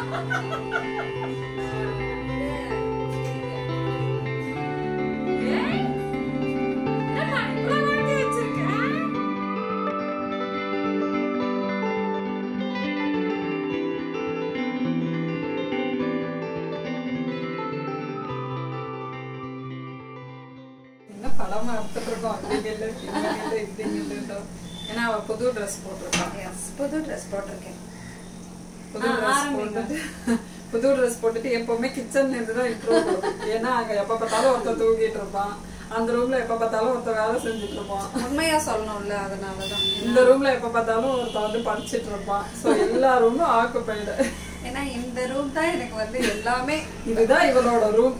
ஏய், என்னம்மா இவ்வளவு வாங்கி வச்சிருக்க? இன்னும் படமா எடுத்துட்டு இருக்கோம் அப்படி இல்லை இப்படி இல்லை இப்படி இல்லை ஏன்னா அவ புது ட்ரெஸ் போட்டிருக்கான் Yes, புது ட்ரெஸ் போட்டிருக்கேன் புது ஆ, ட்ரெஸ் ஆரம்பிங்க. போட்டுட்டு புது ட்ரெஸ் போட்டுட்டு எப்பவுமே கிச்சன்ல இருந்து தான் இன்ட்ரோ ஏன்னா அங்க எப்ப பார்த்தாலும் ஒருத்தன் தூங்கிட்டு இருப்பான் அந்த ரூம்ல எப்ப பார்த்தாலும் ஒருத்தன் வேலை செஞ்சுட்டு இருப்பான் உண்மையா சொல்லணும்ல அதனாலதான் இந்த ரூம்ல எப்ப பார்த்தாலும் ஒருத்தன் வந்து படிச்சிட்டு இருப்பான் சோ எல்லா ரூமும் ஆக்குப்பைடு ஏன்னா இந்த ரூம் தான் எனக்கு வந்து எல்லாமே இதுதான் இவளோட ரூம்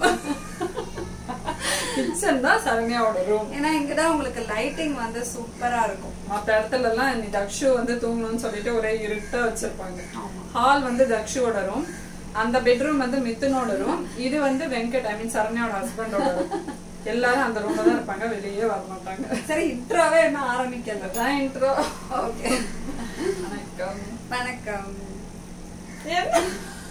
கிச்சன் தான் சரண்யாவோட ரூம் ஏன்னா இங்கதான் உங்களுக்கு லைட்டிங் வந்து சூப்பரா இருக்கும் மத்த இடத்துல எல்லாம் நீ தக்ஷு வந்து தூங்கணும்னு சொல்லிட்டு ஒரே இருட்டா வச்சிருப்பாங்க ஆமா. ஹால் வந்து தக்ஷுவோட ரூம் அந்த பெட்ரூம் வந்து மிதுனோட ரூம் இது வந்து வெங்கட் ஐ மீன் சரண்யாவோட ஹஸ்பண்டோட ரூம் எல்லாரும் அந்த ரூம்ல தான் இருப்பாங்க வெளியே வர மாட்டாங்க சரி இன்ட்ரோவே என்ன ஆரம்பிக்கல அதான் இன்ட்ரோ ஓகே வணக்கம் வணக்கம் என்ன?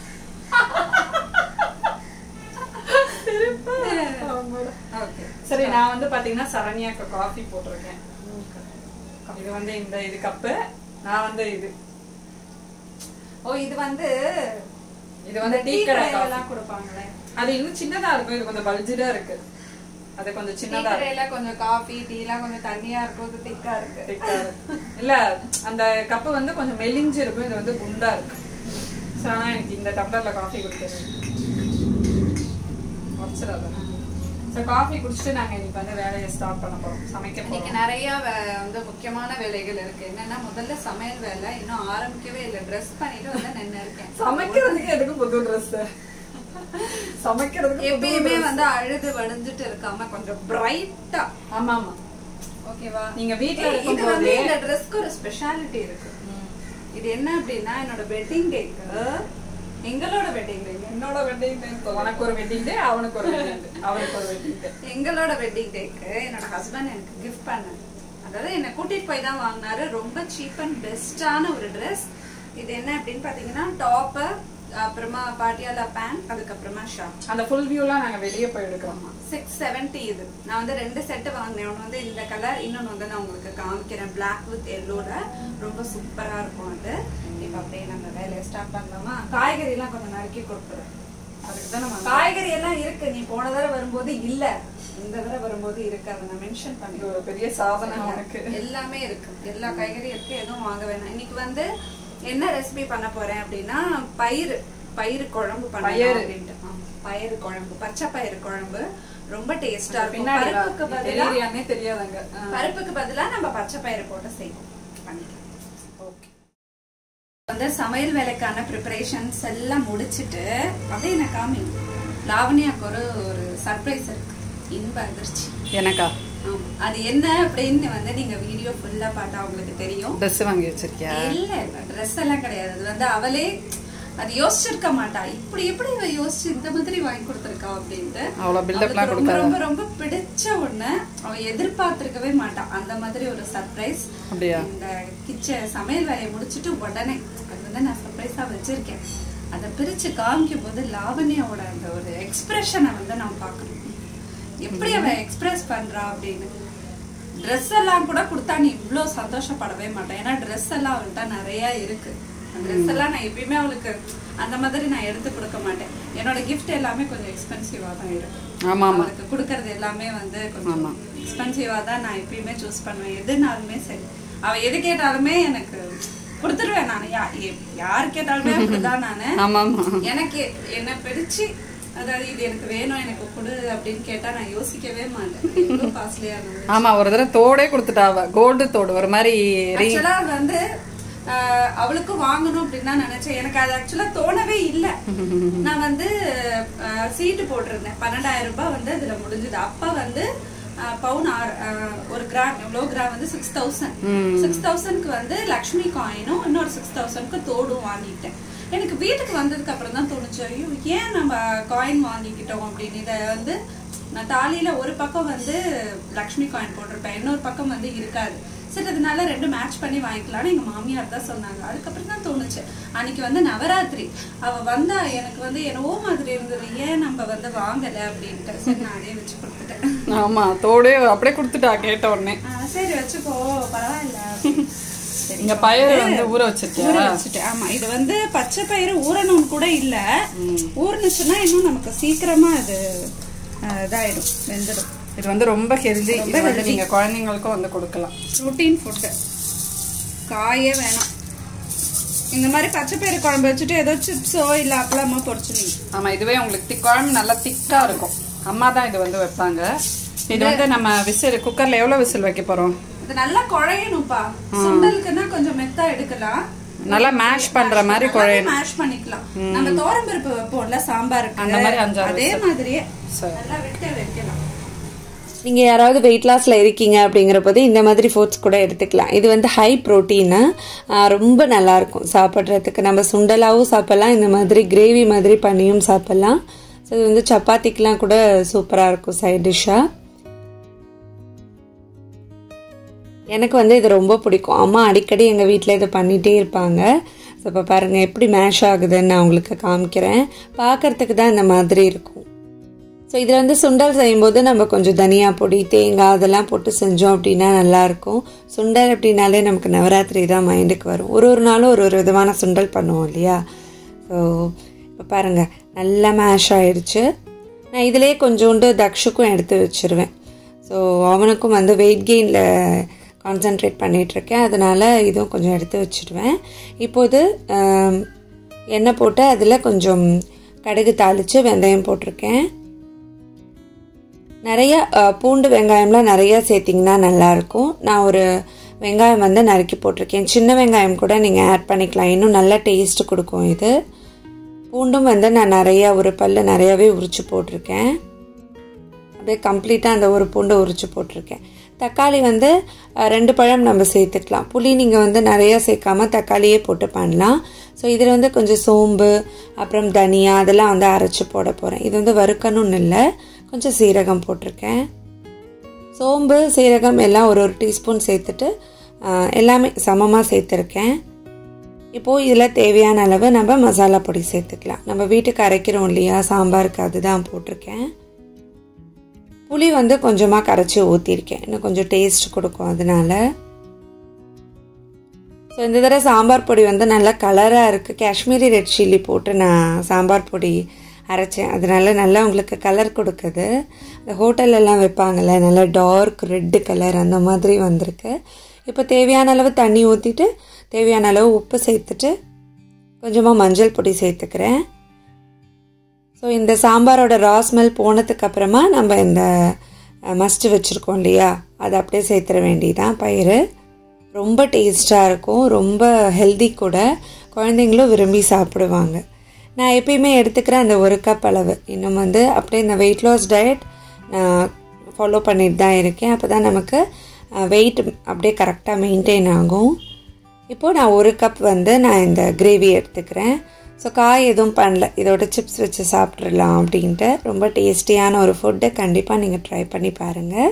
சிரிப்பா? ஆமாடா. ஓகே சரி நான் வந்து பாத்தீங்கன்னா சரண்யாக்கு காஃபி போட்டிருக்கேன் இது வந்து இந்த இது கப்பு நான் வந்து இது ஓ இது வந்து இது வந்து டீ டீ கடை கடையில காஃபி எல்லாம் கொடுப்பாங்களே அது இன்னும் சின்னதா இருக்கும் இது கொஞ்சம் பல்ஜிடா இருக்கு அது கொஞ்சம் டீ சின்னதா இருக்கு கடையில கொஞ்சம் காஃபி டீ எல்லாம் கொஞ்சம் தண்ணியா இருக்கும் இது திக்கா இருக்கு thick-ஆ இருக்கு. இல்ல அந்த கப்பு வந்து கொஞ்சம் மெலிஞ்சு இருக்கும் இது வந்து குண்டா இருக்கு சோ ஆனா எனக்கு இந்த டம்ளர்ல காஃபி குடிக்கிறது உடச்சிடாத சோ காஃபி குடிச்சிட்டு நாங்க இன்னைக்கு வந்து வேலையை ஸ்டார்ட் பண்ண போறோம் சமைக்க இன்னைக்கு போறோம் நிறைய வே- வந்து முக்கியமான வேலைகள் இருக்கு என்னன்னா முதல்ல சமையல் வேலை இன்னும் ஆரம்பிக்கவே இல்லை ட்ரெஸ் பண்ணிட்டு வந்து நின்னு இருக்கேன் சமைக்கிறதுக்கு எதுக்கு புது ட்ரெஸ் சமைக்கிறதுக்கு புது எப்பயுமே dress. வந்து அழுது வடிஞ்சிட்டு இருக்காம கொஞ்சம் பிரைட்டா ஆமா ஆமா ஓகேவா நீங்க வீட்ல இது வந்து இருக்கும்போதே இந்த ட்ரெஸ்க்கு ஒரு ஸ்பெஷாலிட்டி இருக்கு இது என்ன அப்படின்னா என்னோட வெட்டிங் டேக்கு எங்களோட வெட்டிங் டே என்னோட வெட்டிங் டே உனக்கு ஒரு வெட்டிங் டே அவனுக்கு ஒரு வெட்டிங் டே அவனுக்கு ஒரு வெட்டிங் டே எங்களோட வெட்டிங் டேக்கு என்னோட ஹஸ்பண்ட் எனக்கு கிஃப்ட் பண்ணாரு அதாவது என்னை கூட்டிட்டு போய் தான் வாங்கினாரு ரொம்ப சீப் அண்ட் பெஸ்டான ஒரு ட்ரெஸ் இது என்ன அப்படின்னு பாத்தீங்கன்னா டாப்பு அப்புறமா பாட்டியாலா பேண்ட் அதுக்கப்புறமா ஷார்ட் அந்த ஃபுல் வியூலாம் நாங்க வெளியே போய் எடுக்கிறோம் சிக்ஸ் செவன்டி இது நான் வந்து ரெண்டு செட்டு வாங்கினேன் ஒன்று வந்து இந்த கலர் இன்னொன்று வந்து நான் உங்களுக்கு காமிக்கிறேன் Black வித் எல்லோட ரொம்ப சூப்பரா இருக்கும் அது இப்போ அப்படியே நம்ம வேலையை ஸ்டார்ட் பண்ணலாமா காய்கறி எல்லாம் கொஞ்சம் நறுக்கி கொடுத்துருவேன் அதுக்கு தான் நம்ம காய்கறி எல்லாம் இருக்கு நீ போன தடவை வரும்போது இல்ல இந்த தடவை வரும்போது இருக்கு அதை நான் மென்ஷன் இது பண்ணி ஒரு பெரிய சாதனை உனக்கு எல்லாமே இருக்கு எல்லா காய்கறியும் இருக்கு எதுவும் வாங்க வேணாம் இன்னைக்கு வந்து என்ன ரெசிபி பண்ண போறேன் அப்படின்னா பயிறு பயிறு குழம்பு பண்ணலாம் பயறு. அப்படின்ட்டு ஆமா, பயிறு குழம்பு பச்சை பயிறு குழம்பு ரொம்ப டேஸ்டா இருக்கும் பின்னாடி வா. பருப்புக்கு நீ பதிலா தெரியுறியான்னே தெரியாதாங்க பருப்புக்கு பதிலா நம்ம பச்சை பயிறு போட்டு செய்வோம் பண்ணிக்கலாம் ஓகே வந்து சமையல் வேலைக்கான ப்ரிப்பரேஷன்ஸ் எல்லாம் முடிச்சிட்டு அப்படியே நான் காமி லாவண்யாக்கு ஒரு ஒரு சர்ப்ரைஸ் இருக்கு இன்ப அதிர்ச்சி எனக்கா ஆமா. அது என்ன அப்படின்னு வந்து நீங்க வீடியோ ஃபுல்லா பார்த்தா உங்களுக்கு தெரியும் ட்ரெஸ் வாங்கி வச்சிருக்கியா இல்ல ட்ரெஸ் எல்லாம் கிடையாது அது வந்து அவளே அது யோசிச்சிருக்க மாட்டா இப்படி எப்படி இவ யோசிச்சு இந்த மாதிரி வாங்கி கொடுத்திருக்கா அப்படின்ட்டு அவ்வளவு பில்டப்லாம் அவளுக்கு ரொம்ப கொடுக்காத ரொம்ப ரொம்ப பிடிச்ச ஒண்ணு அவ எதிர்பார்த்திருக்கவே மாட்டா அந்த மாதிரி ஒரு சர்ப்ரைஸ் அப்படியா இந்த கிச்சன் சமையல் வேலையை முடிச்சிட்டு உடனே அது வந்து நான் சர்ப்ரைஸா வச்சிருக்கேன் அதை பிரிச்சு காமிக்கும் போது லாவண்யாவோட அந்த ஒரு எக்ஸ்பிரஷனை வந்து நான் பார்க்கணும் எப்படி அவ எக்ஸ்பிரஸ் பண்றா அப்படின்னு ட்ரெஸ் எல்லாம் கூட கொடுத்தா நீ இவ்ளோ சந்தோஷப்படவே மாட்டேன் ஏன்னா ட்ரெஸ் எல்லாம் அவள்கிட்ட நிறைய இருக்கு ட்ரெஸ் எல்லாம் நான் எப்பயுமே அவளுக்கு அந்த மாதிரி நான் எடுத்து கொடுக்க மாட்டேன் என்னோட gift எல்லாமே கொஞ்சம் எக்ஸ்பென்சிவா தான் இருக்கு ஆமா ஆமா அவளுக்கு கொடுக்கறது எல்லாமே வந்து கொஞ்சம் எக்ஸ்பென்சிவா தான் நான் எப்பயுமே சூஸ் பண்ணுவேன் எதுனாலுமே சரி அவ எது கேட்டாலுமே எனக்கு கொடுத்துருவேன் நான் யா- எ- யார் கேட்டாலுமே அப்படிதான் நானு ஆமா ஆமா எனக்கு என்ன பிடிச்சு அதாவது இது எனக்கு வேணும் எனக்கு கொடு அப்படின்னு கேட்டா நான் யோசிக்கவே மாட்டேன் எவ்வளவு காஸ்ட்லியா இருந்தது ஆமா ஒரு தடவை தோடே கொடுத்துட்டாவ கோல்டு தோடு ஒரு மாதிரி ஆக்சுவலா அது வந்து ஆஹ், அவளுக்கும் வாங்கணும் அப்படின்னு தான் நினைச்சேன் எனக்கு அது ஆக்சுவலா தோணவே இல்ல நான் வந்து சீட்டு போட்டிருந்தேன் பன்னெண்டாயிரம் ரூபாய் வந்து அதுல முடிஞ்சது அப்ப வந்து ஆஹ், பவுன் ஆறு ஆஹ், ஒரு கிராம் எவ்வளவு கிராம் வந்து சிக்ஸ் தௌசண்ட் சிக்ஸ் தௌசண்ட்க்கு வந்து லக்ஷ்மி காயினும் இன்னொரு சிக்ஸ் தௌசண்ட்க்கு தோடும் வாங்கிட்டேன் எனக்கு வீட்டுக்கு வந்ததுக்கு அப்புறம் தான் தோணுச்சு ஐயோ ஏன் நம்ம காயின் வாங்கிக்கிட்டோம் அப்படின்னு இதை வந்து நான் தாலியில ஒரு பக்கம் வந்து லக்ஷ்மி காயின் போட்டிருப்பேன் இன்னொரு பக்கம் வந்து இருக்காது சரி அதனால ரெண்டு மேட்ச் பண்ணி வாங்கிக்கலாம்னு எங்க மாமியார் தான் சொன்னாங்க அதுக்கப்புறம் தான் தோணுச்சு அன்னைக்கு வந்து நவராத்திரி அவ வந்தா எனக்கு வந்து என்னவோ மாதிரி இருந்தது ஏன் நம்ம வந்து வாங்கல அப்படின்ட்டு சரி நான் அதே வச்சு கொடுத்துட்டேன் ஆமா தோடு அப்படியே கொடுத்துட்டா கேட்ட உடனே ஆ, சரி வச்சுக்கோ பரவாயில்ல சரி, இங்க பயிர் வந்து ஊற வச்சிருக்கியா ஊற வச்சுட்டேன் ஆமா இது வந்து பச்சை பயிறு ஊறணும்னு கூட இல்ல ஊறுனுச்சுன்னா இன்னும் நமக்கு சீக்கிரமா அது அஹ், இதாயிடும் வெந்துடும் இது வந்து ரொம்ப ஹெல்தி இது வந்து நீங்க குழந்தைங்களுக்கும் வந்து கொடுக்கலாம் ப்ரோட்டீன் ஃபுட்டு காயே வேணாம் இந்த மாதிரி பச்சை பயிறு குழம்பு வச்சுட்டு ஏதோ சிப்ஸோ இல்ல அப்பளமோ பொரிச்சுனீங்க ஆமா இதுவே உங்களுக்கு திக் குழம்பு நல்லா திக்கா இருக்கும் அம்மா தான் இது வந்து வைப்பாங்க இது வந்து நம்ம விசில் குக்கர்ல எவ்வளவு விசில் வைக்க போறோம் இது நல்லா குழையணும்ப்பா சுண்டலுக்குன்னா கொஞ்சம் மெத்தா எடுக்கலாம் நல்லா மேஷ் பண்ற மாதிரி குழையணும் மேஷ் பண்ணிக்கலாம் நம்ம தோரம்பருப்பு வைப்போம்ல சாம்பாருக்கு அந்த மாதிரி அஞ்சாறு அதே மாதிரியே சரி. நல்லா விட்டு வைக்கலாம் நீங்கள் யாராவது வெயிட் லாஸில் இருக்கீங்க அப்படிங்கிற போது இந்த மாதிரி ஃபுட்ஸ் கூட எடுத்துக்கலாம் இது வந்து ஹை ப்ரோட்டீனு ரொம்ப நல்லாயிருக்கும் சாப்பிட்றதுக்கு நம்ம சுண்டலாகவும் சாப்பிட்லாம் இந்த மாதிரி கிரேவி மாதிரி பண்ணியும் சாப்பிட்லாம் ஸோ இது வந்து சப்பாத்திக்கெலாம் கூட சூப்பராக இருக்கும் சைட் டிஷ்ஷாக எனக்கு வந்து இது ரொம்ப பிடிக்கும் அம்மா அடிக்கடி எங்கள் வீட்டில் இதை பண்ணிகிட்டே இருப்பாங்க ஸோ இப்போ பாருங்கள் எப்படி மேஷ் ஆகுதுன்னு நான் உங்களுக்கு காமிக்கிறேன் பார்க்கறதுக்கு தான் இந்த மாதிரி இருக்கும் ஸோ இதில் வந்து சுண்டல் செய்யும்போது நம்ம கொஞ்சம் தனியா பொடி தேங்காய் அதெல்லாம் போட்டு செஞ்சோம் அப்படின்னா நல்லாயிருக்கும் சுண்டல் அப்படின்னாலே நமக்கு நவராத்திரி தான் மைண்டுக்கு வரும் ஒரு ஒரு நாளும் ஒரு ஒரு விதமான சுண்டல் பண்ணுவோம் இல்லையா ஸோ இப்போ பாருங்கள் நல்லா மேஷ் ஆயிடுச்சு நான் இதிலே கொஞ்சோண்டு தக்ஷுக்கும் எடுத்து வச்சிருவேன் ஸோ அவனுக்கும் வந்து வெயிட் கெயினில் கான்சென்ட்ரேட் பண்ணிகிட்ருக்கேன் அதனால் இதுவும் கொஞ்சம் எடுத்து வச்சிடுவேன் இப்போது ஆம், எண்ணெய் போட்டு அதில் கொஞ்சம் கடுகு தாளித்து வெந்தயம் போட்டிருக்கேன் நிறைய அஹ், பூண்டு வெங்காயம்லாம் நிறைய சேர்த்திங்கன்னா நல்லாயிருக்கும் நான் ஒரு வெங்காயம் வந்து நறுக்கி போட்டிருக்கேன் சின்ன வெங்காயம் கூட நீங்கள் ஆட் பண்ணிக்கலாம் இன்னும் நல்ல டேஸ்ட் கொடுக்கும் இது பூண்டும் வந்து நான் நிறைய ஒரு பல்லு நிறையாவே உரிச்சு போட்டிருக்கேன் அப்படியே கம்ப்ளீட்டாக அந்த ஒரு பூண்டை உரிச்சு போட்டிருக்கேன் தக்காளி வந்து அஹ், ரெண்டு பழம் நம்ம சேர்த்துக்கலாம் புளி நீங்கள் வந்து நிறையா சேர்க்காம தக்காளியே போட்டு பண்ணலாம் ஸோ இதில் வந்து கொஞ்சம் சோம்பு அப்புறம் தனியா அதெல்லாம் வந்து அரைச்சி போட போகிறேன் இது வந்து வறுக்கணும்னு இல்லை கொஞ்சம் சீரகம் போட்டிருக்கேன் சோம்பு சீரகம் எல்லாம் ஒரு ஒரு டீஸ்பூன் சேர்த்துட்டு அஹ், எல்லாமே சமமாக சேர்த்துருக்கேன் இப்போது இதில் தேவையான அளவு நம்ம மசாலா பொடி சேர்த்துக்கலாம் நம்ம வீட்டுக்கு அரைக்கிறோம் இல்லையா சாம்பாருக்கு அதுதான் போட்டிருக்கேன் புளி வந்து கொஞ்சமாக கரைச்சி ஊற்றிருக்கேன் இன்னும் கொஞ்சம் டேஸ்ட் கொடுக்கும் அதனால ஸோ இந்த தடவை சாம்பார் பொடி வந்து நல்லா கலராக இருக்குது காஷ்மீரி ரெட் சில்லி போட்டு நான் சாம்பார் பொடி அரைச்சேன் அதனால நல்லா உங்களுக்கு கலர் கொடுக்குது இந்த ஹோட்டல்லலாம் வைப்பாங்கள்ல நல்லா டார்க் ரெட்டு கலர் அந்த மாதிரி வந்திருக்கு இப்போ தேவையான அளவு தண்ணி ஊற்றிட்டு தேவையான அளவு உப்பு சேர்த்துட்டு கொஞ்சமாக மஞ்சள் பொடி சேர்த்துக்கிறேன் ஸோ இந்த சாம்பாரோட ரா ஸ்மெல் போனதுக்கு அப்புறமா நம்ம இந்த மஸ்ட்டு வச்சுருக்கோம் இல்லையா அதை அப்படியே சேர்த்துற வேண்டியதான் பயிறு ரொம்ப டேஸ்ட்டாக இருக்கும் ரொம்ப ஹெல்தி கூட குழந்தைங்களும் விரும்பி சாப்பிடுவாங்க நான் எப்பயுமே எடுத்துக்கிற அந்த ஒரு கப் அளவு இன்னும் வந்து அப்படியே இந்த வெயிட் லாஸ் டயட் நான் ஃபாலோ பண்ணிட்டு தான் இருக்கேன் அப்போ தான் நமக்கு வெயிட் அப்படியே கரெக்டாக மெயின்டைன் ஆகும் இப்போது நான் ஒரு கப் வந்து நான் இந்த கிரேவி எடுத்துக்கிறேன் ஸோ காய் எதுவும் பண்ணல இதோட சிப்ஸ் வச்சு சாப்பிட்றலாம் அப்படின்ட்டு ரொம்ப டேஸ்டியான ஒரு ஃபுட்டை கண்டிப்பாக நீங்கள் ட்ரை பண்ணி பாருங்கள்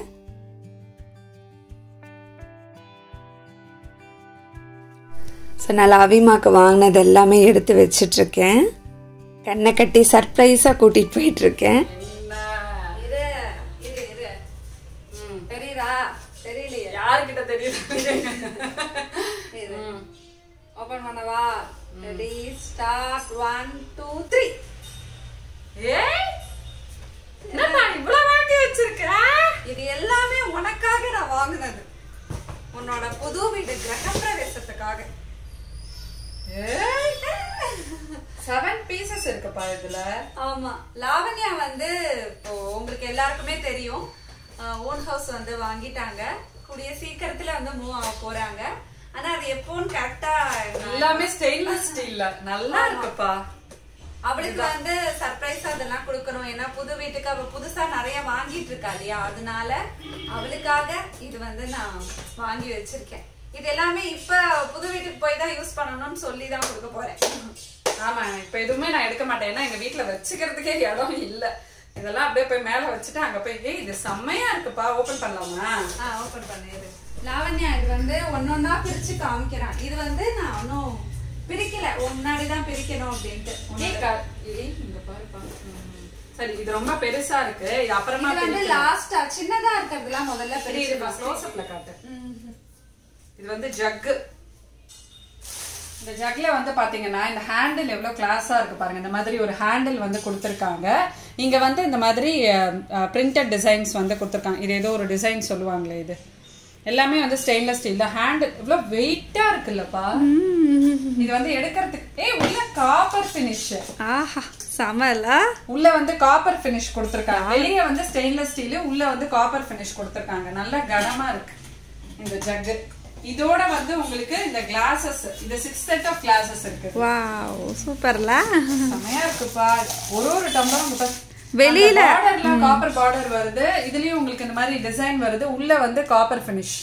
ஸோ நான் லாவிமாக்கு வாங்கினது எல்லாமே எடுத்து வச்சிட்ருக்கேன் கண்ணை கட்டி சர்ப்ரைஸாக கூட்டிகிட்டு போயிட்டுருக்கேன் இரு இரு இரு தெரியுதா தெரியலையே யாருக்கிட்ட தெரியுது இரு ஓபன் பண்ணவா ready start one two three ஏய் என்னம்மா இவ்வளவு வாங்கி வச்சிருக்க இது எல்லாமே உனக்காக நான் வாங்குனது உன்னோட புது வீடு கிரகப்பிரவேசத்துக்காக செவன் பீசஸ் இருக்குப்பா இதுல ஆமா லாவண்யா வந்து இப்போ உங்களுக்கு எல்லாருக்குமே தெரியும் ஓன் ஹவுஸ் வந்து வாங்கிட்டாங்க கூடிய சீக்கிரத்துல வந்து மூவ் ஆக போறாங்க ஆனா அது எப்போன்னு கரெக்டா எல்லாமே ஸ்டெயின்லெஸ் ஸ்டீல்ல நல்லா இருக்குப்பா அவளுக்கு வந்து சர்ப்ரைஸ் அதெல்லாம் கொடுக்கணும் ஏன்னா புது வீட்டுக்கு அவ புதுசா நிறைய வாங்கிட்டு இருக்கா இல்லையா அதனால அவளுக்காக இது வந்து நான் வாங்கி வச்சிருக்கேன் இது எல்லாமே இப்ப புது வீட்டுக்கு போய் தான் யூஸ் பண்ணணும்னு சொல்லி தான் கொடுக்க போறேன் ஆமா இப்ப எதுவுமே நான் எடுக்க மாட்டேன் ஏன்னா எங்க வீட்ல வச்சுக்கிறதுக்கே இடம் இல்ல இதெல்லாம் அப்படியே போய் மேல வச்சுட்டு அங்க போய் ஏய் இது செம்மையா இருக்குப்பா ஓபன் பண்ணலாமா ஆ ஓபன் பண்ணிடு லாவண்யா இது வந்து ஒன்னொன்னா பிரிச்சு காமிக்கிறான் இது வந்து நான் ஒன்னும் பிரிக்கல முன்னாடிதான் பிரிக்கணும் அப்படின்ட்டு ஏய், க- ஏய், இங்க பாருப்பா. ம். சரி இது ரொம்ப பெருசா இருக்கு இது அப்புறமா இது வந்து பிரிக்கலாம். லாஸ்டா சின்னதா இருக்கிறதுலாம் முதல்ல சரி, இது பிரிச்சு close upல காட்டு இது வந்து ஜக்கு இந்த ஜக்ல வந்து பாத்தீங்கன்னா இந்த ஹேண்டில் எவ்வளவு கிளாஸா இருக்கு பாருங்க இந்த மாதிரி ஒரு ஹேண்டில் வந்து கொடுத்துருக்காங்க இங்க வந்து இந்த மாதிரி பிரிண்டட் டிசைன்ஸ் வந்து கொடுத்துருக்காங்க இது ஏதோ ஒரு டிசைன் சொல்லுவாங்களே இது எல்லாமே வந்து ஸ்டெயின்லெஸ் ஸ்டீல் தான் ஹேண்டில் இவ்வளவு வெயிட்டா இருக்குல்லப்பா இது வந்து எடுக்கிறதுக்கு ஏய் உள்ள காப்பர் ஃபினிஷ் ஆஹா சமல உள்ள வந்து காப்பர் ஃபினிஷ் கொடுத்துருக்காங்க வெளிய வந்து ஸ்டெயின்லெஸ் ஸ்டீல் உள்ள வந்து காப்பர் ஃபினிஷ் கொடுத்துருக்காங்க நல்ல கனமா இருக்கு இந்த ஜக்கு இதோட வந்து உங்களுக்கு இந்த கிளாஸஸ் இந்த சிக்ஸ் செட் ஆஃப் கிளாஸஸ் இருக்கு வாவ் சூப்பர்ல செமையா இருக்குப்பா ஒரு ஒரு டம்ளரும் உங்க பாரு. வெளியில அந்த பார்டர்லாம் காப்பர் பார்டர் வருது இதுலயும் உங்களுக்கு இந்த மாதிரி டிசைன் வருது உள்ள வந்து காப்பர் ஃபினிஷ்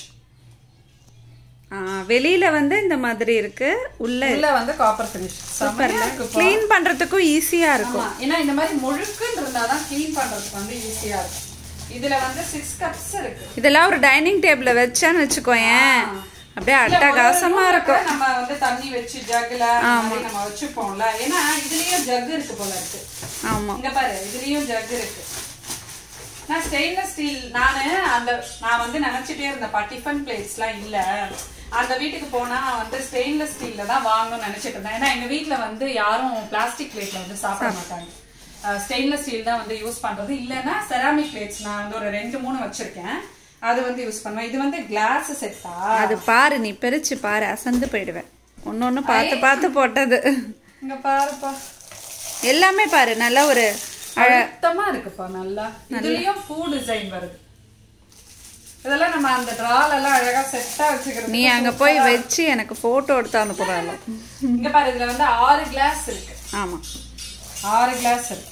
ஆ, வெளியில வந்து இந்த மாதிரி இருக்கு உள்ள உள்ள வந்து காப்பர் ஃபினிஷ் செமையா இருக்குப்பா க்ளீன் பண்றதுக்கும் ஈஸியா இருக்கும் ஆமா ஏன்னா இந்த மாதிரி முழுக்குன்னு இருந்தாதான் க்ளீன் பண்றதுக்கு வந்து ஈஸியா இருக்கும் இதுல வந்து சிக்ஸ் கப்ஸ் இருக்கு இதெல்லாம் ஒரு டைனிங் டேபிள்ல வச்சேன்னு வச்சுக்கோயேன் அப்படியே அட்டகாசமா இல்ல, ஒரு இருக்கும் room ல நம்ம வந்து தண்ணி வச்சு ஜக்ல நம்ம வச்சுப்போம்ல ஏன்னா இதுலயும் ஜக் இருக்கு போல இருக்கு ஆமா இங்க பாரு இதுலயும் ஜக் இருக்கு நான் ஸ்டெயின்லெஸ் ஸ்டீல் நானு அந்த நான் வந்து நினைச்சிட்டே இருந்தேன்ப்பா டிஃபன் பிளேட்ஸ்லாம் இல்ல அந்த வீட்டுக்கு போனா வந்து ஸ்டெயின்லெஸ் ஸ்டீல்ல தான் வாங்கணும்னு நினைச்சிட்டு இருந்தேன் ஏன்னா எங்க வீட்ல வந்து யாரும் பிளாஸ்டிக் பிளேட்ல வந்து சாப்பிட மாட்டாங்க ஸ்டெயின்லெஸ் ஸ்டீல் தான் வந்து யூஸ் பண்றது இல்லைன்னா செராமிக் பிளேட்ஸ் நான் வந்து ஒரு ரெண்டு மூணு வச்சிருக்கேன் அது வந்து யூஸ் பண்ணுவேன் இது வந்து கிளாஸ் செட்டா அது பாரு நீ பிரிச்சு பாரு அசந்து போயிடுவேன் ஒன்னொன்னு பார்த்து பார்த்து போட்டது இங்க பாருப்பா எல்லாமே பாரு நல்ல ஒரு அழுத்தமா இருக்குப்பா நல்லா இதுலயும் பூ டிசைன் வருது இதெல்லாம் நம்ம அந்த ட்ரால் எல்லாம் அழகா செட்டா வச்சுக்கிறது நீ அங்க போய் வச்சு எனக்கு போட்டோ எடுத்து அனுப்புறாங்க இங்க பாரு இதுல வந்து ஆறு கிளாஸ் இருக்கு ஆமா ஆறு கிளாஸ் இருக்கு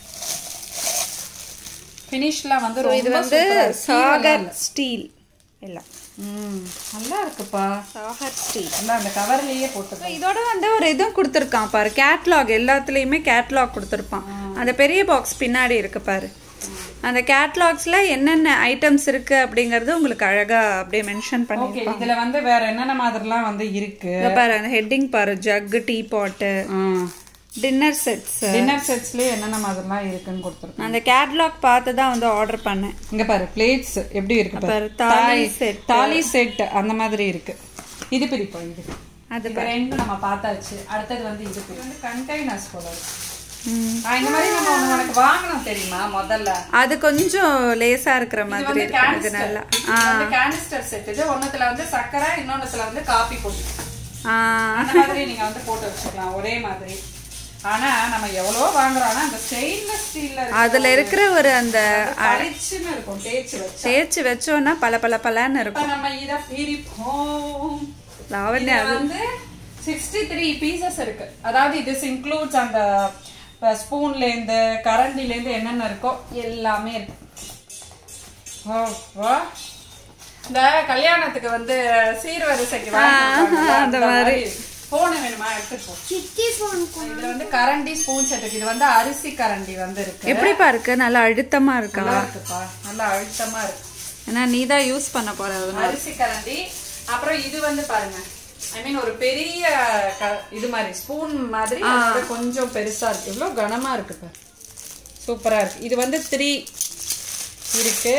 ஃபினிஷ்லாம் வந்து இது ரொம்ப வந்து சூப்பரா இருக்கு. சாகர் ஸ்டீல் எல்லாம் ம், நல்லா இருக்குப்பா சாகர் ஸ்டீல் நல்லா அந்த கவர்லயே போட்டு இதோட வந்து ஒரு இதுவும் கொடுத்துருக்கான் பாரு கேட்லாக் எல்லாத்துலயுமே கேட்லாக் கொடுத்துருப்பான் அந்த பெரிய பாக்ஸ் பின்னாடி இருக்கு பாரு அந்த கேட்லாக்ஸ்ல என்னென்ன ஐட்டம்ஸ் இருக்கு அப்படிங்கறது உங்களுக்கு அழகா அப்படியே மென்ஷன் பண்ணி ஓகே இதுல வந்து வேற என்னென்ன மாதிரிலாம் வந்து இருக்கு இங்க பாரு அந்த ஹெட்டிங் பாரு jug teapot dinner sets dinner செட்ஸ்லயே என்னென்ன மாதிரிலாம் இருக்குன்னு கொடுத்துருக்கோம் அந்த கேட்லாக் பார்த்து தான் வந்து ஆர்டர் பண்ணேன் இங்க பாரு பிளேட்ஸ் எப்படி இருக்கு பாரு, பாரு தாலி தாலி set. தாலி செட் அந்த மாதிரி இருக்கு இது பிரிப்போம் இது அது இது ரெண்டும் நம்ம பார்த்தாச்சு அடுத்தது வந்து இது பிரி வந்து கண்டெய்னர்ஸ் போல இருக்கு ஆ, இந்த மாதிரி நம்ம ஒண்ணு உனக்கு வாங்கணும் தெரியுமா முதல்ல அது கொஞ்சம் லேசா இருக்கிற இது மாதிரி வந்து இருக்கு இது கேனிஸ்டர் நல்லா இது வந்து கேனிஸ்டர் செட் இது ஒண்ணுத்துல வந்து சக்கரை இன்னொன்னுத்துல வந்து காபி பொடி ஆ, அந்த மாதிரி நீங்க வந்து போட்டு வச்சுக்கலாம் ஒரே மாதிரி ஆனா நம்ம எவ்வளவோ வாங்குறோம் ஆனா அந்த ஸ்டெயின்லெஸ் ஸ்டீல்ல அதுல இருக்கிற ஒரு அந்த அரிச்சுன்னு இருக்கும் தேய்ச்சி வச்சு தேய்ச்சி வச்சோம்னா பல பல பலன்னு இருக்கும் இப்ப நம்ம இத பிரிப்போம் லாவண்யா இதுல வந்து சிக்ஸ்டி த்ரீ பீசஸ் இருக்கு அதாவது இது இன்க்ளூட்ஸ் அந்த ஸ்பூன்ல இருந்து கரண்டில இருந்து என்னென்ன இருக்கோ எல்லாமே இருக்கு ஓ, வா. இந்த கல்யாணத்துக்கு வந்து சீர்வரிசைக்கு வாங்கி கொடுப்பாங்கல்ல, அந்த மாதிரி போன் வேணுமா எடுத்துட்டு போ இதுல வந்து கரண்டி ஸ்பூன் செட் இருக்கு இது வந்து அரிசி கரண்டி வந்து இருக்கு எப்படிப்பா இருக்கு நல்லா அழுத்தமா இருக்கா நல்லா இருக்குப்பா நல்லா அழுத்தமா இருக்கு ஏன்னா நீ தான் யூஸ் பண்ண போற அதனால. அரிசி கரண்டி அப்புறம் இது வந்து பாருங்க ஐ மீன் ஒரு பெரிய க- இது மாதிரி ஸ்பூன் மாதிரி அதோட கொஞ்சம் பெருசா இருக்கு இவ்வளவு கனமா இருக்கு பாரு சூப்பரா இருக்கு இது வந்து த்ரீ இருக்கு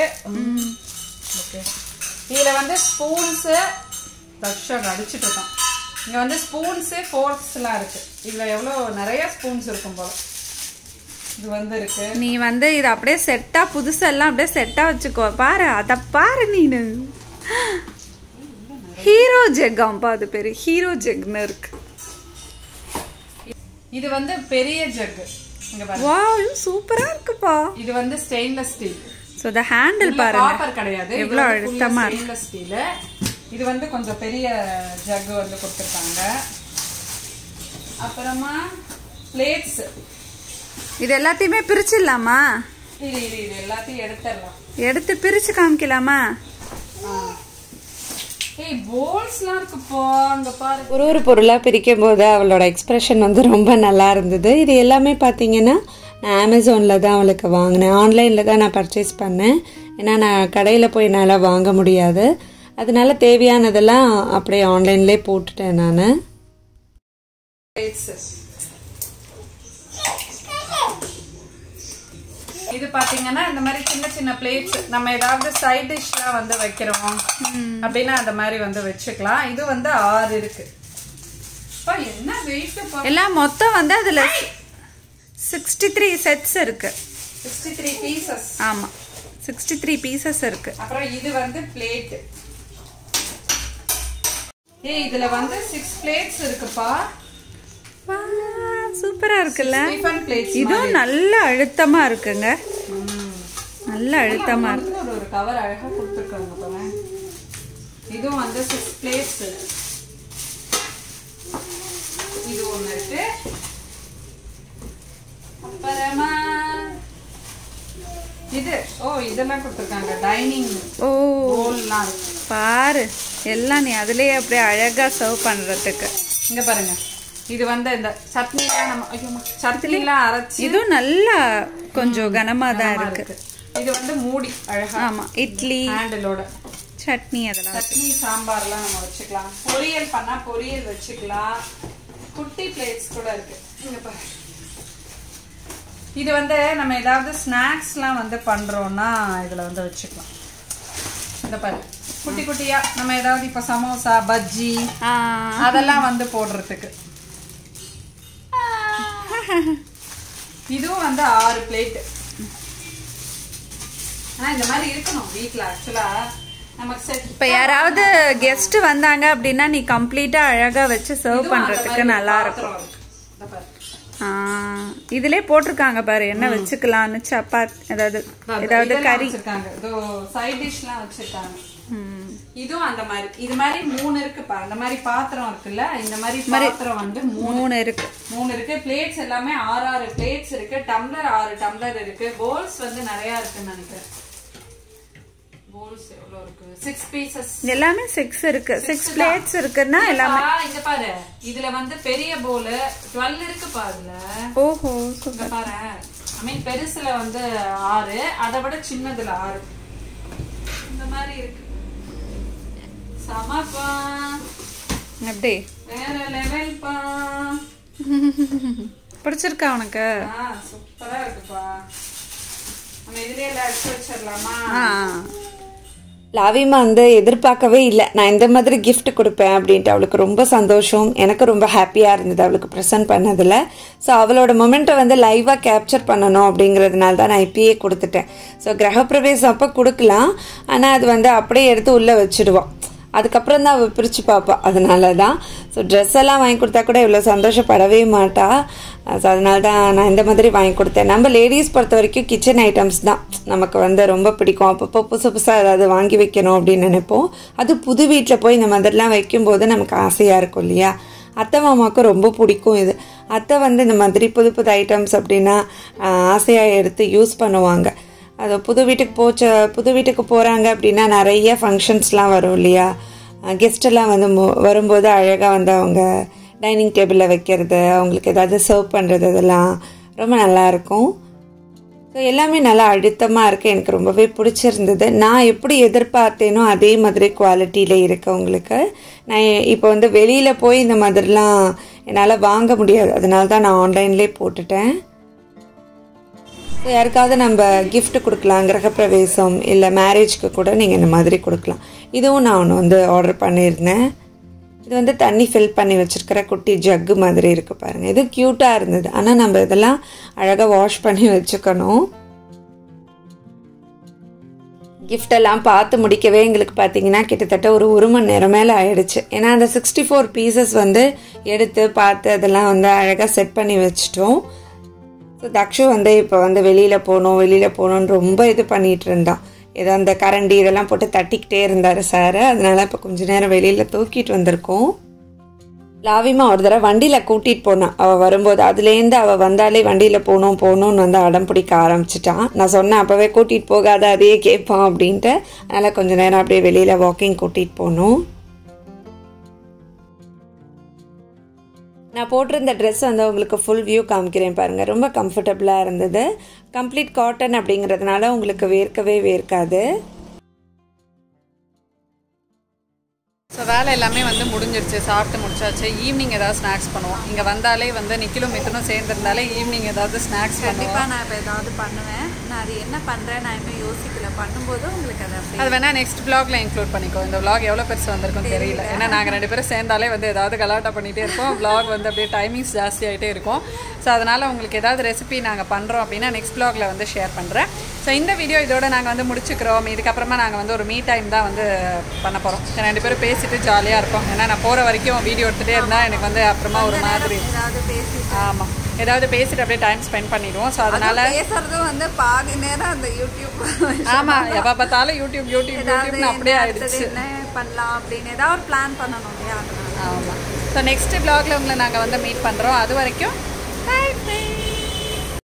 ஓகே இதுல வந்து ஸ்பூன்ஸ் தக்ஷன் அடிச்சிட்டு இருக்கான் இங்க வந்து ஸ்பூன்ஸ் ஃபோர்க்ஸ் எல்லாம் இருக்கு இதுல எவ்வளவு நிறைய ஸ்பூன்ஸ் இருக்கும் போல இது வந்து இருக்கு நீ வந்து இது அப்படியே செட்டா புதுசெல்லாம் அப்படியே செட்டா வச்சுக்கோ பாரு அத பாரு நீனு ஹீரோ ஜெக்காம்பா அது பேரு ஹீரோ ஜெக்னு இருக்கு இது வந்து பெரிய ஜக்கு இங்க பாருங்க வாவ் சூப்பரா இருக்குப்பா இது வந்து stainless steel so the handle பாருங்க காப்பர் கிடையாது எவ்வளவு அழுத்தமா ஸ்டெயின்லெஸ் ஸ்டீல் இது வந்து கொஞ்சம் பெரிய ஜக் வந்து கொடுத்துருக்காங்க அப்புறமா பிளேட்ஸ் இது எல்லாத்தையுமே பிரிச்சிடலாமா இது இது இது எல்லாத்தையும் எடுத்துடலாம் எடுத்து பிரிச்சு காமிக்கலாமா ஏய் போல்ஸ்லாம் இருக்குப்பா அங்க பாரு ஒரு ஒரு பொருளாக பிரிக்கும் போது அவளோட எக்ஸ்பிரஷன் வந்து ரொம்ப நல்லா இருந்தது இது எல்லாமே பார்த்தீங்கன்னா நான் அமேசானில் தான் அவளுக்கு வாங்கினேன் ஆன்லைனில் தான் நான் பர்ச்சேஸ் பண்ணேன் ஏன்னா நான் கடையில் போய் என்னால் வாங்க முடியாது அதனால தேவையானதெல்லாம் அப்படியே ஆன்லைன்லேயே போட்டுட்டேன் நான் பிளேட்ஸ் இது பாத்தீங்கன்னா இந்த மாதிரி சின்ன சின்ன பிளேட்ஸ் நம்ம ஏதாவது சைட் டிஷ்லாம் வந்து வைக்கிறோம் அப்படின்னா அந்த மாதிரி வந்து வச்சுக்கலாம் இது வந்து ஆறு இருக்கு அப்பா, என்ன வெயிட் எல்லாம் மொத்தம் வந்து அதில் சிக்ஸ்டி த்ரீ செட்ஸ் இருக்கு சிக்ஸ்டி த்ரீ பீசஸ் ஆமாம் சிக்ஸ்டி த்ரீ பீசஸ் இருக்கு அப்புறம் இது வந்து பிளேட் ஏய் இதுல வந்து சிக்ஸ் பிளேட்ஸ் இருக்குப்பா சூப்பராக இருக்குல்ல டிஃபன் பிளேட்ஸ் இதுவும் நல்ல அழுத்தமா இருக்குங்க நல்ல அழுத்தமா இருக்கு ஒரு ஒரு கவர் அழகா கொடுத்துருக்காங்க பாருங்க இதுவும் வந்து சிக்ஸ் பிளேட்ஸ் இது ஒண்ணு இருக்கு அப்புறமா இது ஓ இதெல்லாம் கொடுத்துருக்காங்க டைனிங் ஓ போல்லாம் இருக்கு பாரு எல்லாம் நீ அதுலயே அப்படியே அழகா சர்வ் பண்றதுக்கு இங்க பாருங்க இது வந்து இந்த சட்னிலாம் நம்ம ஐயோ சட்னிலாம் அரைச்சி இதுவும் நல்லா கொஞ்சம் கனமா தான் கனமா இருக்கு இருக்கு இது வந்து மூடி அழகா ஆமா இட்லி ஹேண்டிலோட சட்னி அதெல்லாம் சட்னி சாம்பார்லாம் நம்ம வச்சுக்கலாம் பொரியல் பண்ணா பொரியல் வச்சுக்கலாம் குட்டி பிளேட்ஸ் கூட இருக்கு இங்க பாரு இது வந்து நம்ம ஏதாவது ஸ்நாக்ஸ்லாம் வந்து பண்றோம்னா இதுல வந்து வச்சுக்கலாம் இந்த பாரு குட்டி குட்டியா நம்ம ஏதாவது இப்ப சமோசா பஜ்ஜி ஆ, அதெல்லாம் வந்து போடுறதுக்கு இதுவும் வந்து ஆறு பிளேட் ஆனா இந்த மாதிரி இருக்கணும் வீட்ல ஆக்சுவலா நமக்கு செட் இப்ப யாராவது கெஸ்ட் வந்தாங்க அப்படின்னா நீ கம்ப்ளீட்டா அழகா வச்சு சர்வ் பண்றதுக்கு நல்லா இருக்கும் ஆ, இதுலயே போட்டிருக்காங்க பாரு என்ன வச்சுக்கலாம்னு சப்பாத் ஏதாவது ஏதாவது கறி வச்சிருக்காங்க இதோ சைட் டிஷ்லாம் வச்சிருக்காங்க ம். இதுவும் அந்த மாதிரி இது மாதிரி மூணு இருக்குப்பா அந்த மாதிரி பாத்திரம் இருக்குல்ல இந்த மாதிரி பாத்திரம் வந்து மூணு மூணு இருக்கு மூணு இருக்கு பிளேட்ஸ் எல்லாமே ஆறு ஆறு பிளேட்ஸ் இருக்கு டம்ளர் ஆறு டம்ளர் இருக்கு போல்ஸ் வந்து நிறைய இருக்குன்னு நினைக்கிறேன் போல்ஸ் எவ்வளவு இருக்கு சிக்ஸ் பீசஸ் எல்லாமே சிக்ஸ் இருக்கு சிக்ஸ் பிளேட்ஸ் இருக்குன்னா எல்லாமே இங்க பாரு இதுல வந்து பெரிய போல் டுவெல் இருக்குப்பா அதுல ஓஹோ இங்க பாரு ஐ மீன் பெருசுல வந்து ஆறு அதை விட சின்னதுல ஆறு இந்த மாதிரி இருக்கு சமப்பா எப்படி வேற லெவல் பா பிடிச்சிருக்கா உனக்கு ஆ சூப்பரா இருக்குப்பா நம்ம இதுலயே எல்லாம் எடுத்து வச்சிடலாமா ஆ லாவிமா வந்து எதிர்பார்க்கவே இல்லை நான் இந்த மாதிரி gift கொடுப்பேன் அப்படின்ட்டு அவளுக்கு ரொம்ப சந்தோஷம் எனக்கு ரொம்ப ஹாப்பியாக இருந்தது அவளுக்கு ப்ரெசென்ட் பண்ணதில் ஸோ அவளோட மொமெண்ட்டை வந்து லைவாக கேப்சர் பண்ணணும் அப்படிங்கிறதுனால தான் நான் இப்பயே கொடுத்துட்டேன் ஸோ கிரகப்பிரவேசம் அப்போ கொடுக்கலாம் ஆனால் அது வந்து அப்படியே எடுத்து உள்ளே வச்சுடுவான் அதுக்கப்புறம் தான் அவள் பிரித்து பார்ப்பா அதனால தான் ஸோ ட்ரெஸ் எல்லாம் வாங்கி கொடுத்தா கூட இவ்வளோ சந்தோஷப்படவே மாட்டா ஸோ அதனால தான் நான் இந்த மாதிரி வாங்கி கொடுத்தேன் நம்ம லேடிஸ் பொறுத்த வரைக்கும் கிச்சன் ஐட்டம்ஸ் தான் நமக்கு வந்து ரொம்ப பிடிக்கும் அப்பப்போ புதுசு புதுசாக ஏதாவது வாங்கி வைக்கணும் அப்படின்னு நினைப்போம் அது புது வீட்டில் போய் இந்த மாதிரிலாம் வைக்கும்போது நமக்கு ஆசையாக இருக்கும் இல்லையா அத்தை மாமாவுக்கு ரொம்ப பிடிக்கும் இது அத்தை வந்து இந்த மாதிரி புது புது ஐட்டம்ஸ் அப்படின்னா ஆசையாக எடுத்து யூஸ் பண்ணுவாங்க அது புது வீட்டுக்கு போச்ச புது வீட்டுக்கு போகிறாங்க அப்படின்னா நிறைய ஃபங்க்ஷன்ஸ்லாம் வரும் இல்லையா கெஸ்ட் எல்லாம் வந்து மு- வரும்போது அழகாக வந்து அவங்க டைனிங் டேபிளில் வைக்கிறது அவங்களுக்கு ஏதாவது சர்வ் பண்ணுறது இதெல்லாம் ரொம்ப நல்லா இருக்கும் ஸோ எல்லாமே நல்லா அழுத்தமாக இருக்குது எனக்கு ரொம்பவே பிடிச்சிருந்தது நான் எப்படி எதிர்பார்த்தேனோ அதே மாதிரி குவாலிட்டியில் இருக்கு உங்களுக்கு நான் இப்போ வந்து வெளியில் போய் இந்த மாதிரிலாம் என்னால் வாங்க முடியாது அதனால தான் நான் ஆன்லைன்லேயே போட்டுட்டேன் ஸோ யாருக்காவது நம்ம gift கொடுக்கலாம் கிரகப்பிரவேசம் இல்லை மேரேஜ்க்கு கூட நீங்கள் இந்த மாதிரி கொடுக்கலாம் இதுவும் நான் ஒன்று வந்து ஆர்டர் பண்ணியிருந்தேன் இது வந்து தண்ணி ஃபில் பண்ணி வச்சிருக்கிற குட்டி ஜக்கு மாதிரி இருக்கு பாருங்க இது க்யூட்டாக இருந்தது ஆனால் நம்ம இதெல்லாம் அழகாக வாஷ் பண்ணி வச்சுக்கணும் gift எல்லாம் பார்த்து முடிக்கவே எங்களுக்கு பார்த்தீங்கன்னா கிட்டத்தட்ட ஒரு ஒரு மணி நேரம் மேலே ஆயிடுச்சு ஏன்னா அந்த சிக்ஸ்டி ஃபோர் பீசஸ் வந்து எடுத்து பார்த்து அதெல்லாம் வந்து அழகாக செட் பண்ணி வச்சிட்டோம் ஸோ தக்ஷு வந்து இப்போ வந்து வெளியில் போகணும் வெளியில் போகணுன்னு ரொம்ப இது பண்ணிட்டு இருந்தான் ஏதோ அந்த கரண்டி இதெல்லாம் போட்டு தட்டிக்கிட்டே இருந்தார் சார் அதனால இப்போ கொஞ்ச நேரம் வெளியில் தூக்கிட்டு வந்திருக்கோம் லாவிமா ஒரு தடவை வண்டியில் கூட்டிகிட்டு போனான் அவள் வரும்போது அதுலேருந்து அவள் வந்தாலே வண்டியில் போகணும் போகணும்னு வந்து அடம் பிடிக்க ஆரம்பிச்சிட்டான் நான் சொன்னேன் அப்போவே கூட்டிகிட்டு போகாத அதையே கேட்பான் அப்படின்ட்டு அதனால் கொஞ்ச நேரம் அப்படியே வெளியில் வாக்கிங் கூட்டிகிட்டு போகணும் நான் போட்டிருந்த ட்ரெஸ் வந்து உங்களுக்கு ஃபுல் வியூ காமிக்கிறேன் பாருங்கள் ரொம்ப கம்ஃபர்டபுளாக இருந்தது கம்ப்ளீட் காட்டன் அப்படிங்கிறதுனால உங்களுக்கு வேர்க்கவே வேர்க்காது ஸோ வேலை எல்லாமே வந்து முடிஞ்சிருச்சு சாப்பிட்டு முடிச்சாச்சு ஈவினிங் ஏதாவது ஸ்நாக்ஸ் பண்ணுவோம் இங்கே வந்தாலே வந்து நிக்கிலும் மித்தனும் சேர்ந்துருந்தாலே ஈவினிங் ஏதாவது ஸ்நாக்ஸ் பண்ணுவோம் கண்டிப்பா நான் இப்போ ஏதாவது பண்ணுவேன் நான் அது என்ன பண்றேன் நான் இன்னும் யோசிக்கல பண்ணும்போது உங்களுக்கு அதை அப்படியே அது வேணா நெக்ஸ்ட் vlogல இன்க்ளூட் பண்ணிக்கோ இந்த vlog எவ்வளோ பெருசு வந்திருக்கும் தெரியல ஏன்னா நாங்கள் ரெண்டு பேரும் சேர்ந்தாலே வந்து ஏதாவது கலாட்டா பண்ணிகிட்டே இருப்போம் vlog வந்து அப்படியே டைமிங்ஸ் ஜாஸ்தி ஆகிட்டே இருக்கும் ஸோ அதனால் உங்களுக்கு ஏதாவது ரெசிபி நாங்கள் பண்ணுறோம் அப்படின்னா நெக்ஸ்ட் vlogல வந்து ஷேர் பண்ணுறேன் ஸோ இந்த வீடியோ இதோட நாங்கள் வந்து முடிச்சுக்கிறோம் இதுக்கப்புறமா நாங்கள் வந்து ஒரு மீ டைம் தான் வந்து பண்ண போகிறோம் ரெண்டு பேரும் பேசிட்டு ஜாலியாக இருப்போம் ஏன்னா நான் போகிற வரைக்கும் வீடியோ எடுத்துகிட்டே இருந்தால் எனக்கு வந்து அப்புறமா ஒரு மாதிரி ஏதாவது பேசி ஆமாம் ஏதாவது பேசிட்டு அப்படியே டைம் ஸ்பெண்ட் பண்ணிடுவோம் ஸோ அதனால் பேசுறதும் வந்து பாதி நேரம் அந்த யூடியூப் ஆமாம் எப்போ பார்த்தாலும் யூடியூப் யூடியூப் ஏதாவது யூடியூப்னு அப்படியே என்ன ஆயிடுச்சு அடுத்தது என்ன பண்ணலாம் அப்படின்னு ஏதாவது ஒரு பிளான் பண்ணணும் இல்லையா அதனால ஆமாம் ஸோ நெக்ஸ்ட் vlogல உங்களை நாங்கள் வந்து மீட் பண்ணுறோம் அது வரைக்கும் bye bye